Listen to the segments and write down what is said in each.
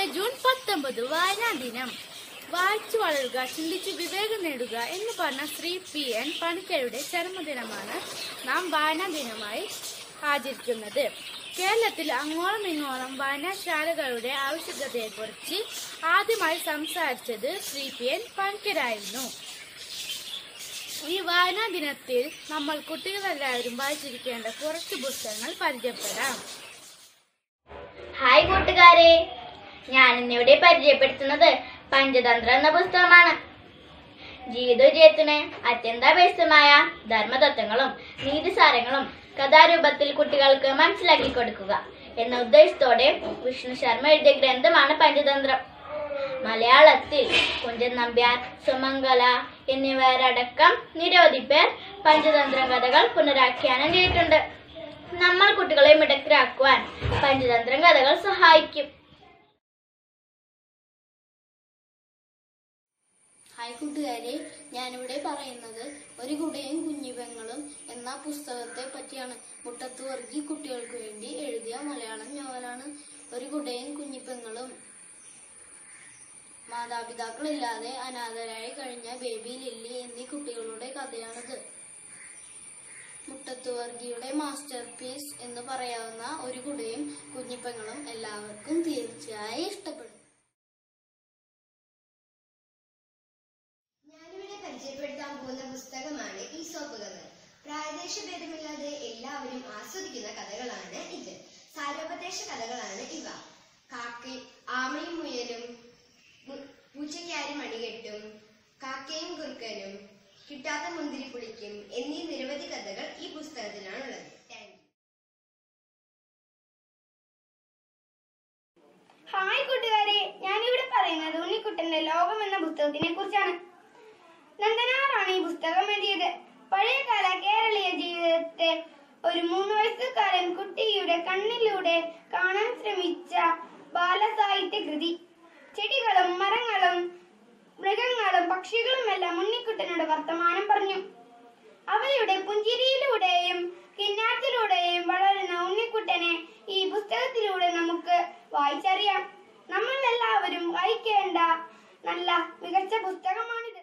June പത്തൊമ്പത് വായനാ ദിനം വായിച്ചു വളരുക ചിന്തിച്ച് വിവേകം നേടുക എന്ന് പറഞ്ഞ ശ്രീ പി എൻ പണിക്കരുടെ ചരമദിനമാണ് നാം വായനാ ദിനമായി ആചരിക്കുന്നത് കേരളത്തിൽ അങ്ങോളം ഇങ്ങോളം വായനാശാലകളുടെ ആവശ്യകതയെക്കുറിച്ച് ആദ്യമായി സംസാരിച്ചത് ശ്രീ പി എൻ പണിക്കരായിരുന്നു ഈ വായനാ ദിനത്തിൽ നമ്മൾ കുട്ടികളെല്ലാവരും വായിച്ചിരിക്കേണ്ട കുറച്ച് പുസ്തകങ്ങൾ പരിചയപ്പെടാം ഹായ് കൂട്ടുകാരെ ഞാൻ ഇന്നിവിടെ പരിചയപ്പെടുത്തുന്നത് പഞ്ചതന്ത്ര എന്ന പുസ്തകമാണ് ജീവിതവിജയത്തിന് അത്യന്താപേക്ഷിതമായ ധർമ്മതത്വങ്ങളും നീതിസാരങ്ങളും കഥാരൂപത്തിൽ കുട്ടികൾക്ക് മനസ്സിലാക്കി കൊടുക്കുക എന്ന ഉദ്ദേശത്തോടെ വിഷ്ണു ശർമ്മ എഴുതിയ ഗ്രന്ഥമാണ് പഞ്ചതന്ത്രം മലയാളത്തിൽ കുഞ്ചൻ നമ്പ്യാർ സുമംഗല എന്നിവരടക്കം നിരവധി പേർ പഞ്ചതന്ത്രം കഥകൾ പുനരാഖ്യാനം ചെയ്തിട്ടുണ്ട് നമ്മൾ കുട്ടികളെ മിടക്കരാക്കുവാൻ പഞ്ചതന്ത്രം കഥകൾ സഹായിക്കും ഹായ് കൂട്ടുകാരെ ഞാനിവിടെ പറയുന്നത് ഒരു കുടയും കുഞ്ഞിപ്പെങ്ങളും എന്ന പുസ്തകത്തെ പറ്റിയാണ് മുട്ടത്ത് വർഗി കുട്ടികൾക്ക് വേണ്ടി എഴുതിയ മലയാളം നോവലാണ് ഒരു കുടയും കുഞ്ഞിപ്പെങ്ങളും മാതാപിതാക്കളില്ലാതെ അനാഥരായി കഴിഞ്ഞ ബേബി ലില്ലി എന്നീ കുട്ടികളുടെ കഥയാണിത് മുട്ടത്തുവർഗിയുടെ മാസ്റ്റർ പീസ് എന്ന് പറയാവുന്ന ഒരു കുടയും കുഞ്ഞിപ്പെങ്ങളും എല്ലാവർക്കും തീർച്ചയായും ഇഷ്ടപ്പെടും ഞാനിവിടെ പരിചയപ്പെടുത്താൻ പോകുന്ന പുസ്തകമാണ് ഈ സോപ്പുകൾ പ്രായദേശ ഭേദമില്ലാതെ എല്ലാവരും ആസ്വദിക്കുന്ന കഥകളാണ് ഇത് സാരോപദേശ കഥകളാണ് ഇവ കാക്കി ആമയും മുയലും മു- പൂച്ചയ്ക്കാരി മണികെട്ടും കാക്കയും കുറുക്കനും കിട്ടാത്ത മുന്തിരി പുളിക്കും എന്നീ നിരവധി കഥകൾ ഈ പുസ്തകത്തിലാണുള്ളത് താങ്ക് യു ഹായ് കൂട്ടുകാരെ ഞാനിവിടെ പറയുന്നത് ഉണ്ണിക്കുട്ടന്റെ ലോകം എന്ന പുസ്തകത്തിനെ കുറിച്ചാണ് നന്ദനാറാണ് ഈ പുസ്തകം എഴുതിയത് പഴയകാല കേരളീയ ജീവിതത്തെ ഒരു മൂന്ന് വയസ്സുകാരൻ കുട്ടിയുടെ കണ്ണിലൂടെ കാണാൻ ശ്രമിച്ച ബാലസാഹിത്യ കൃതി ചെടികളും മരങ്ങളും മൃഗങ്ങളും പക്ഷികളുമെല്ലാം ഉണ്ണിക്കുട്ടനോട് വർത്തമാനം പറഞ്ഞു അവയുടെ പുഞ്ചിരിയിലൂടെയും കിന്നാരത്തിലൂടെയും വളരുന്ന ഉണ്ണിക്കുട്ടനെ ഈ പുസ്തകത്തിലൂടെ നമുക്ക് വായിച്ചറിയാം നമ്മൾ എല്ലാവരും വായിക്കേണ്ട നല്ല മികച്ച പുസ്തകമാണിത്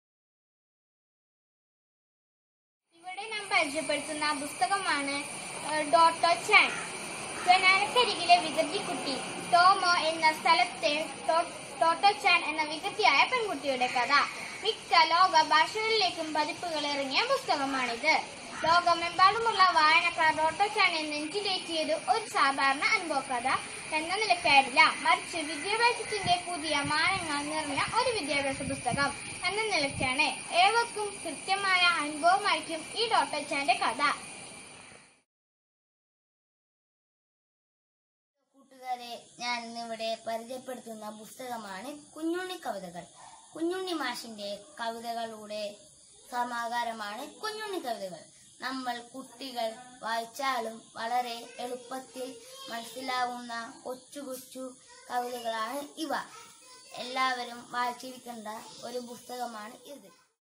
ഇവിടെ നാം പരിചയപ്പെടുത്തുന്ന പുസ്തകമാണ് ഏഹ്, ഡോട്ടോ ചാൻ ജനാനക്കരികിലെ വികൃതിക്കുട്ടി ടോമോ എന്ന സ്ഥലത്തെ ടോ- ടോട്ടോ ചാൻ എന്ന വികൃതിയായ പെൺകുട്ടിയുടെ കഥ മിക്ക ലോക ഭാഷകളിലേക്കും പതിപ്പുകൾ ഇറങ്ങിയ പുസ്തകമാണിത് ലോകമെമ്പാടുമുള്ള വായനക്കാർ ഡോട്ടോ ചാനെ നെഞ്ചിലേറ്റിയത് ഒരു സാധാരണ അനുഭവകഥ എന്ന നിലക്കായില്ല മറിച്ച് വിദ്യാഭ്യാസത്തിന്റെ പുതിയ മാനങ്ങൾ നിറഞ്ഞ ഒരു വിദ്യാഭ്യാസ പുസ്തകം എന്ന നിലയ്ക്കാണ് ഏവർക്കും കൃത്യമായ അനുഭവമായിരിക്കും ഈ ഡോട്ടോ ചാന്റെ കഥ കൂട്ടുകാരെ ഞാൻ ഇന്നിവിടെ പരിചയപ്പെടുത്തുന്ന പുസ്തകമാണ് കുഞ്ഞുണ്ണി കവിതകൾ കുഞ്ഞുണ്ണി മാഷിന്റെ കവിതകളുടെ സമാഹാരമാണ് കുഞ്ഞുണ്ണി കവിതകൾ നമ്മൾ കുട്ടികൾ വായിച്ചാലും വളരെ എളുപ്പത്തിൽ മനസ്സിലാവുന്ന കൊച്ചു കൊച്ചു കവിതകളാണ് ഇവ എല്ലാവരും വായിച്ചിരിക്കേണ്ട ഒരു പുസ്തകമാണ് ഇത്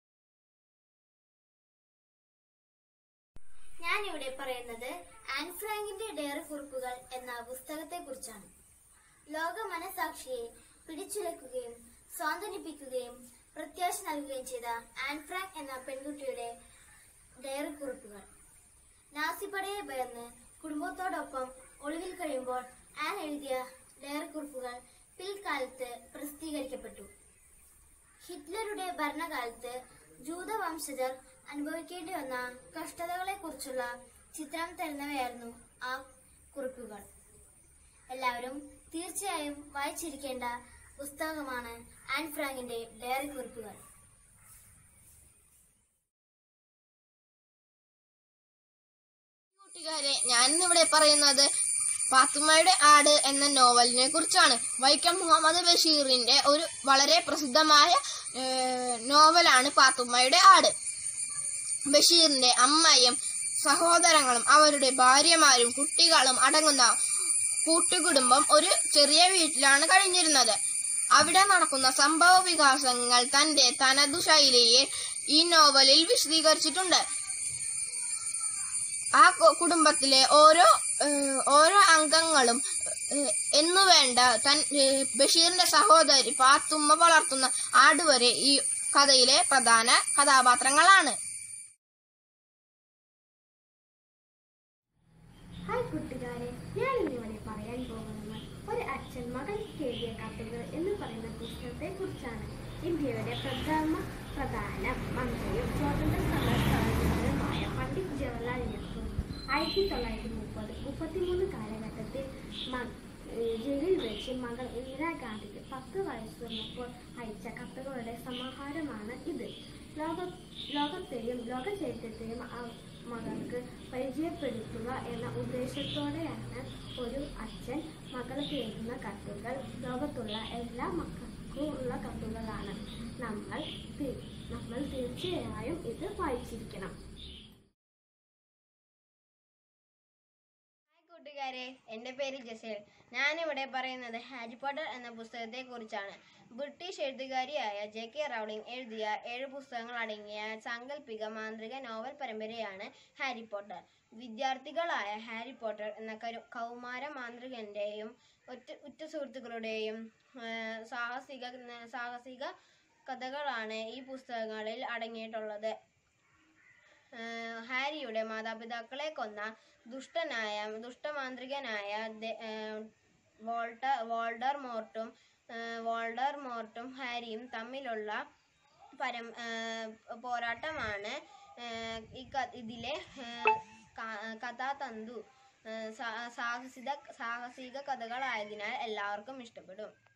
ഞാനിവിടെ പറയുന്നത് ആൻ ഫ്രാങ്കിന്റെ ഡയറി കുറിപ്പുകൾ എന്ന പുസ്തകത്തെ കുറിച്ചാണ് ലോക മനസാക്ഷിയെ പിടിച്ചുലക്കുകയും സ്വാന്തനിപ്പിക്കുകയും പ്രത്യാശ നൽകുകയും ചെയ്ത ആൻ ഫ്രാങ്ക് എന്ന പെൺകുട്ടിയുടെ ഡയറി കുറിപ്പുകൾ നാസിപ്പടയെ ഭയന്ന് കുടുംബത്തോടൊപ്പം ഒളിവിൽ കഴിയുമ്പോൾ ആൻ എഴുതിയ ഡയറി കുറിപ്പുകൾ പിൽക്കാലത്ത് പ്രസിദ്ധീകരിക്കപ്പെട്ടു ഹിറ്റ്ലറുടെ ഭരണകാലത്ത് ജൂതവംശജർ അനുഭവിക്കേണ്ടി വന്ന കഷ്ടതകളെക്കുറിച്ചുള്ള ചിത്രം തരുന്നവയായിരുന്നു ആ കുറിപ്പുകൾ എല്ലാവരും തീർച്ചയായും വായിച്ചിരിക്കേണ്ട പുസ്തകമാണ് ആൻ ഫ്രാങ്കിന്റെ ഡയറി കുറിപ്പുകൾ കൂട്ടുകാരെ ഞാൻ ഇന്നിവിടെ പറയുന്നത് പാത്തുമ്മയുടെ ആട് എന്ന നോവലിനെ കുറിച്ചാണ് വൈക്കം മുഹമ്മദ് ബഷീറിന്റെ ഒരു വളരെ പ്രസിദ്ധമായ ഏഹ്, നോവലാണ് പാത്തുമ്മയുടെ ആട് ബഷീറിന്റെ അമ്മയും സഹോദരങ്ങളും അവരുടെ ഭാര്യമാരും കുട്ടികളും അടങ്ങുന്ന കൂട്ടുകുടുംബം ഒരു ചെറിയ വീട്ടിലാണ് കഴിഞ്ഞിരുന്നത് അവിടെ നടക്കുന്ന സംഭവ വികാസങ്ങൾ തന്റെ തനതു ശൈലിയിൽ ഈ നോവലിൽ വിശദീകരിച്ചിട്ടുണ്ട് ആ കു- കുടുംബത്തിലെ ഓരോ ഏഹ്, ഓരോ അംഗങ്ങളും ഏഹ്, എന്നുവേണ്ട തൻ ഏഹ്, ബഷീറിന്റെ സഹോദരി പാത്തുമ്മ വളർത്തുന്ന ആട് വരെ ഈ കഥയിലെ പ്രധാന കഥാപാത്രങ്ങളാണ് ഹായ് കൂട്ടുകാരെ ഞാൻ ഇന്നിവിടെ പറയാൻ പോകുന്നത് ഒരു അച്ഛൻ മകൾക്ക് എഴുതിയ കത്തുകൾ എന്ന് പറയുന്ന പുസ്തകത്തെ കുറിച്ചാണ് ഇന്ത്യയുടെ പ്രഥമ പ്രധാന മന്ത്രിയും സ്വാതന്ത്ര്യ സമര സ്ഥാപകനുമായ പണ്ഡിറ്റ് ജവഹർലാൽ നെഹ്റു ആയിരത്തി തൊള്ളായിരത്തി മുപ്പത് മുപ്പത്തിമൂന്ന് കാലഘട്ടത്തിൽ മ- ഏഹ് ജയിലിൽ വെച്ച് മകൾ ഇന്ദിരാഗാന്ധിക്ക് പത്ത് വയസ്സുള്ളപ്പോൾ അയച്ച കത്തുകളുടെ സമാഹാരമാണ് ഇത് ലോക ലോകത്തെയും ലോക ചരിത്രത്തെയും ആ മകൾക്ക് പരിചയപ്പെടുത്തുക എന്ന ഉദ്ദേശത്തോടെയാണ് ഒരു അച്ഛൻ മകൾക്ക് എഴുതുന്ന കത്തുകൾ ലോകത്തുള്ള എല്ലാ മക്കൾക്കും ഉള്ള കത്തുകളാണ് നമ്മൾ തി- നമ്മൾ തീർച്ചയായും ഇത് വായിച്ചിരിക്കണം ഹായ് കൂട്ടുകാരെ എൻ്റെ പേര് ജസേൽ ഞാനിവിടെ പറയുന്നത് ഹാരി പോട്ടർ എന്ന പുസ്തകത്തെ കുറിച്ചാണ് ബ്രിട്ടീഷ് എഴുത്തുകാരിയായ ജെ കെ റൗളിംഗ് എഴുതിയ ഏഴ് പുസ്തകങ്ങൾ അടങ്ങിയ സാങ്കല്പിക മാന്ത്രിക നോവൽ പരമ്പരയാണ് ഹാരി പോട്ടർ വിദ്യാർത്ഥികളായ ഹാരി പോട്ടർ എന്ന കരു കൗമാര മാന്ത്രികന്റെയും ഒറ്റ ഉറ്റ സുഹൃത്തുക്കളുടെയും ആ, സാഹസിക സാഹസിക കഥകളാണ് ഈ പുസ്തകങ്ങളിൽ അടങ്ങിയിട്ടുള്ളത് ആഹ് ഹാരിയുടെ മാതാപിതാക്കളെ കൊന്ന ദുഷ്ടനായ ദുഷ്ടമാന്ത്രികനായ ദെ- ആഹ് വോൾട്ട വോൾഡർ മോർട്ടും വോൾഡർ മോർട്ടും ഹാരിയും തമ്മിലുള്ള പരം ആഹ് പോരാട്ടമാണ് ആഹ് ഈ ക- ഇതിലെ ആഹ് ക- കഥാതന്തു ആഹ് സാ- സാഹസിക സാഹസിക കഥകളായതിനാൽ എല്ലാവർക്കും ഇഷ്ടപ്പെടും